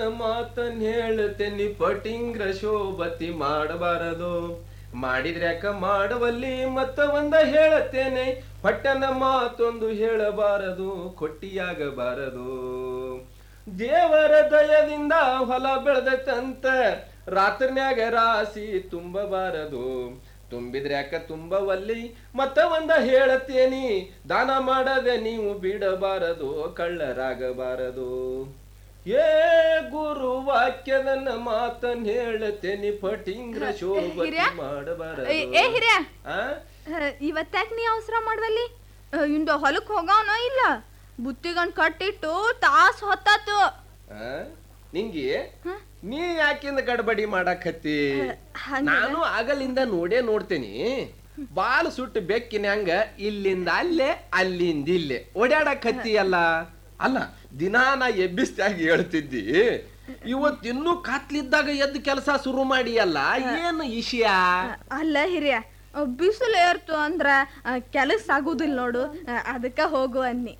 ಮಾತನ್ ಹೇಳ್ತೇನಿ ಪಟಿಂಗ್ರ ಶೋಭತಿ ಮಾಡಬಾರದು ಮಾಡಿದ್ರ್ಯಾಕ ಮಾಡವಲ್ಲಿ ಮತ್ತ ಒಂದ ಹೇಳತ್ತೇನೆ ಪಟ್ಟನ ಮಾತೊಂದು ಹೇಳಬಾರದು ಕೊಟ್ಟಿಯಾಗಬಾರದು ದೇವರ ದಯದಿಂದ ಹೊಲ ಬೆಳೆದೈತಂತ ರಾತ್ರಿನ್ಯಾಗ ರಾಸಿ ತುಂಬಬಾರದು ತುಂಬಿದ್ರ್ಯಾಕ ತುಂಬವಲ್ಲಿ ಮತ್ತ ಒಂದ ಹೇಳತ್ತೇನಿ ದಾನ ಮಾಡದೆ ನೀವು ಬಿಡಬಾರದು ಕಳ್ಳರಾಗಬಾರದು ಏ ಗುರು ವಾಕ್ಯದನ್ನ ಮಾತನ್ ಹೇಳತ್ತೇನಿ ಪಟಿಂಗ್ರ ಶೋಭತಿ ಹಿರಿಯ? ಮಾಡಬಾರದು ಏ ಏ ಹಿರಿಯ ಆ? ಇವತ್ತಾಕ್ ನೀ ಅವಸರ ಮಾಡ್ವಲ್ಲಿ ಇಂದ ಹೊಲಕ್ ಹೋಗವನ ಇಲ್ಲ ಬುತ್ತಿಗಂಡ್ ಕಟ್ಟಿಟ್ಟು ತಾಸ್ ಹೊತ್ತಾತು ಆ? ನಿಂಗೆ ಹ? ನೀ ಯಾಕಿಂದ ಗಡ್ಬಡಿ ಮಾಡಾಕತ್ತಿ ಹಂಗಲ್ಲ? ನಾನು ಆಗಲಿಂದ ನೋಡೇ ನೋಡ್ತೇನಿ ಬಾಲ್ ಸುಟ್ಟು ಬೆಕ್ಕಿನ ಹಂಗ ಇಲ್ಲಿಂದ ಅಲ್ಲೇ ಅಲ್ಲಿಂದ ಇಲ್ಲೇ ಓಡಾಡಕತ್ತಿ ಅಲ್ಲ ಅಲ್ಲ ದಿನಾ ನಾ ಎಬ್ಬಿಸ್ತಾಗಿ ಹೇಳ್ತಿದ್ದಿ ಇವತ್ ಇನ್ನೂ ಕಾತ್ಲಿದ್ದಾಗ ಎದ್ದು ಕೆಲಸ ಶುರು ಮಾಡಿ ಅಲ್ಲ ಏನು ವಿಷಯ ಅಲ್ಲ ಹಿರಿಯ ಬಿಸಿಲು ಏರ್ತು ಅಂದ್ರ ಕೆಲಸ ಆಗುದಿಲ್ಲ ನೋಡು ಅದಕ್ಕ ಹೋಗು ಅನ್ನಿ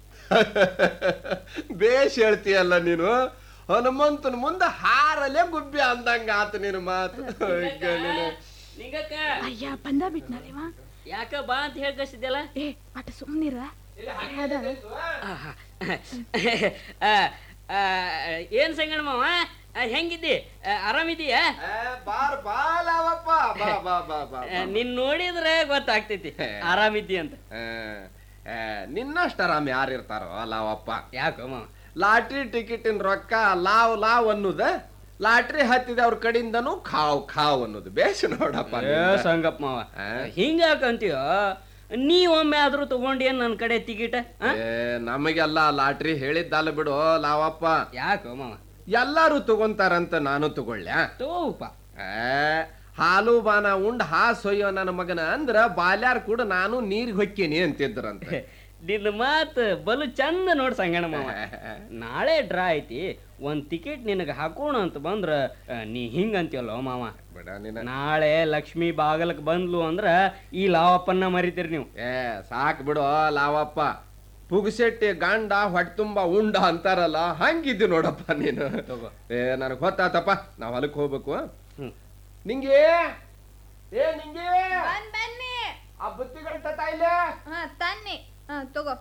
ಬೇಷ್ ಹೇಳ್ತೀಯಲ್ಲ ನೀನು ಹನುಮಂತನ ಮುಂದೆ ಹಾರಲೆ ಗುಬ್ಬಿ ಅಂದಂಗ ಆತ ನಿನ್ನ ಮಾತು ಈಗ ನೀನು ನಿಂಗಕ್ಕ ಅಯ್ಯ ಬಂದ ಬಿಟ್ನಲ್ಲಿವ ಯಾಕ ಬಾ ಅಂತ ಹೇಳಿ ಕಳ್ಸಿದ್ಯಲ್ಲ ಏ ಅಟ ಸುಮ್ನಿರ ಆಹಾ. ಆ, ಆ, ಏನ್ ಸಂಗಣ ಮಾವ ಆ, ಹೆಂಗಿದ್ದಿ ಆ, ಆರಾಮಿದೀಯ ಏ, ಬಾರ್ ಬಾಲವಪ್ಪ ಬಾ ಬಾ ಬಾ ಬಾ ಆ, ನಿನ್ ನೋಡಿದ್ರೆ ಗೊತ್ತಾಗ್ತೈತಿ ಆರಾಮಿದ್ದಿ ಅಂತ ಏ, ಏ, ನಿನ್ನಷ್ಟ ಆರಾಮ್ ಯಾರು ಇರ್ತಾರೋ ಲಾವಪ್ಪ ಯಾಕೋ ಮಾವ ಲಾಟ್ರಿ ಟಿಕೆಟಿನ ರೊಕ್ಕ ಲಾವ್ ಲಾವ್ ಅನ್ನೋದ ಲಾಟ್ರಿ ಹತ್ತಿದ ಅವ್ರ ಕಡೆಯಿಂದನು ಖಾವ್ ಖಾವ್ ಅನ್ನೋದು ಬೇಷ್ ನೋಡಪ್ಪ ಏ ನಿಂದ. ಸಂಗಪ್ಪ ಮಾವ ಆ? ಹಿಂಗಾಕಂತೀಯ ನೀ ಒಮ್ಮೆ ಆದ್ರೂ ತಗೊಂಡೇನ್ ನನ್ ಕಡೆ ಟಿಕೆಟ್ ಏ ನಮಗೆಲ್ಲ ಲಾಟ್ರಿ ಹೇಳಿದ್ದಲ್ಲ ಬಿಡು ಲಾವಪ್ಪ ಯಾಕೋ ಮಾವ ಎಲ್ಲಾರು ತಗೊಂತಾರಂತ ನಾನು ತಗೊಳ್ಳ್ಯಾ ತಗೋಪ್ಪ ಏ, ಹಾಲು ಬಾನ ಉಂಡ್ ಹಾ ಸೊಯ್ಯೋ ನನ್ನ ಮಗನ ಅಂದ್ರ ಬಾಲ್ಯಾರ್ ಕೂಡ ನಾನು ನೀರ್ ಹೊಕ್ಕೇನಿ ಅಂತಿದ್ರಂತ ನಿನ್ನ ಮಾತ್ ಬಲು ಚಂದ ನೋಡ್ ಸಂಗಣ ಮಾವ ನಾಳೆ ಡ್ರಾ ಐತಿ ಒಂದ್ ಟಿಕೆಟ್ ನಿನಗೆ ಹಾಕೋಣ ಅಂತ ಬಂದ್ರ ಆ, ನೀ ಹಿಂಗ ಅಂತೀಯಲ್ಲೋ ಮಾವ ಬಿಡ ನಿನ್ನ ನಾಳೆ ಲಕ್ಷ್ಮಿ ಬಾಗಲಕ್ ಬಂದ್ಲು ಅಂದ್ರ ಈ ಲಾವಪ್ಪನ್ನ ಮರಿತೀರಿ ನೀವು ಏ ಸಾಕ್ ಬಿಡು ಲಾವಪ್ಪ ಪುಗ್ಸೆಟ್ಟಿ ಗಂಡ ಹೊಟ್ಟೆ ತುಂಬ ಉಂಡ ಅಂತಾರಲ್ಲ ಹಂಗಿದ್ದು ನೋಡಪ್ಪ ನೀನು ತಗೋ. ಏ ನನಗ್ ಗೊತ್ತಾತಪ್ಪ ನಾವ್ ಹೊಲಕ್ ಹೋಗ್ಬೇಕು ಹ್ಮ್. ನಿಂಗೆ ಏ ನಿಂಗೆ ಬಂದ್ ಬನ್ನಿ ಆ ಬುತ್ತಿಗಳ ತಾಯಿಲೆ ಹಾ ತನ್ನಿ ಹಾ ತಗೋ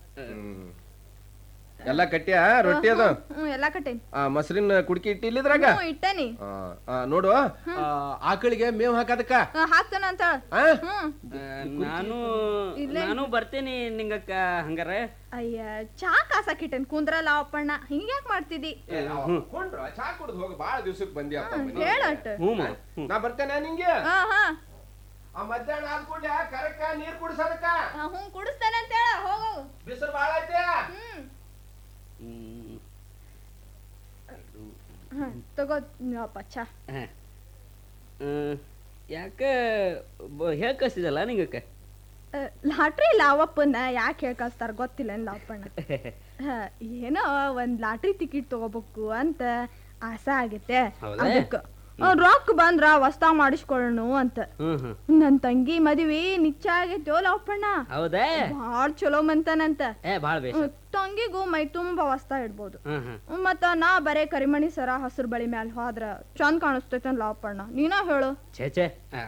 ಎಲ್ಲ ಕಟ್ಟಿಯ ರೊಟ್ಟಿ ಅದು ಹ್ಮ್ ಎಲ್ಲಾ ಕಟ್ಟೇನಿ ಆ ಮೊಸರಿನ ಕುಡ್ಕಿ ಇಟ್ಟಿ ಇಲ್ಲಿದ್ರಾಗ ಹ್ಞೂ ಇಟ್ಟನಿ ಆ, ಆ, ನೋಡು ಆ, ಆಕಳಿಗೆ ಮೇವ್ ಹಾಕದಕ್ಕ ಹಾಕ್ತಾನ ಅಂತ ಆ? ಹ್ಮ್ ಆ, ನಾನು ಇಲ್ಲೇ ನಾನು ಬರ್ತೇನೆ ನಿಂಗಕ್ಕ ಹಂಗಾರ ಅಯ್ಯ ಚಾ ಕಾಸಕ್ ಇಟ್ಟೇನ್ ಕುಂದ್ರಲ್ಲ ಅಪ್ಪಣ್ಣ ಹಿಂಗ್ಯಾಕ್ ಮಾಡ್ತಿದ್ದಿ ಏ, ನಾವು ಕೊಂಡ್ರ, ಚಾ ಕುಡ್ದು ಹೋಗಿ ಬಾಳ ದಿವ್ಸಕ್ಕೆ ಬಂದಿಯಪ್ಪ ಮನೆಗೆ. ಹೇಳಟ್ ಹ್ಞೂ ಮಾವ ಹ್ಞೂ ನಾ ಬರ್ತೇನೆ ನಿಂಗೆ ಹಾ ಹಾ ಆ ಮಧ್ಯಾಹ್ನ ಆದ ಕೂಡ್ಲೆ ಕರಕ ನೀರ್ ಕುಡಿಸದಕ್ಕ ಹಾ, ಹ್ಞೂ ಕುಡಿಸ್ತಾನೆ ಅಂತ ಹೇಳ ಹೋಗು ಬಿಸಿಲು ಬಾಳ ಐತೆ ಹ್ಮ್ ಹ್ಮ್. ಹಾ ತಗೋ ಅಪ್ಪ ಚಾ ಹ. ಆ, ಯಾಕ ಹೇಳಿ ಕಳ್ಸಿದಲ್ಲ ನಿಂಗಕ್ಕ ಲಾಟ್ರಿ ಲಾವಪ್ಪನ ಯಾಕೆ ಹೇಳ್ಕಳಿಸ್ತಾರ ಗೊತ್ತಿಲ್ಲ ಲಾವಪ್ಪಣ್ಣ ಹ, ಏನೋ ಒಂದ್ ಲಾಟ್ರಿ ಟಿಕೆಟ್ ತಗೋಬೇಕು ಅಂತ ಆಸೆ ಆಗೈತೆ ಹೌದಾ? ಅದಕ್ಕ ಆ, ರೊಕ್ಕ ಬಂದ್ರ ಹೊಸ್ತಾ ಮಾಡಿಸ್ಕೊಳ್ಳೋಣ ಅಂತ ಹ್ಮ್ ಹ್ಮ್ ನನ್ ತಂಗಿ ಮದ್ವಿ ನಿಚ್ಚ ಆಗೈತೋ ಲಾವಪ್ಪಣ್ಣ ಹೌದಾ ಬಾಳ್ ಚಲೋ ಮಂತಾನಂತ ಏ ಭಾಳ ಬೇಷ ಹ್ಮ್, ತಂಗಿಗೂ ಮೈ ತುಂಬಾ ಹೊಸ್ತಾ ಇಡ್ಬೋದು ಹ್ಮ್ ಹ್ಮ್ ಮತ್ತ ನಾ ಬರೇ ಕರಿಮಣಿ ಸರ ಹಸಿರು ಬಳಿ ಮ್ಯಾಲ ಹೋದ್ರ ಚಂದ ಕಾಣಿಸ್ತೈತೆ ಲಾವಪ್ಪಣ್ಣ ನೀನ ಹೇಳು ಛೇ ಛೇ ಆ,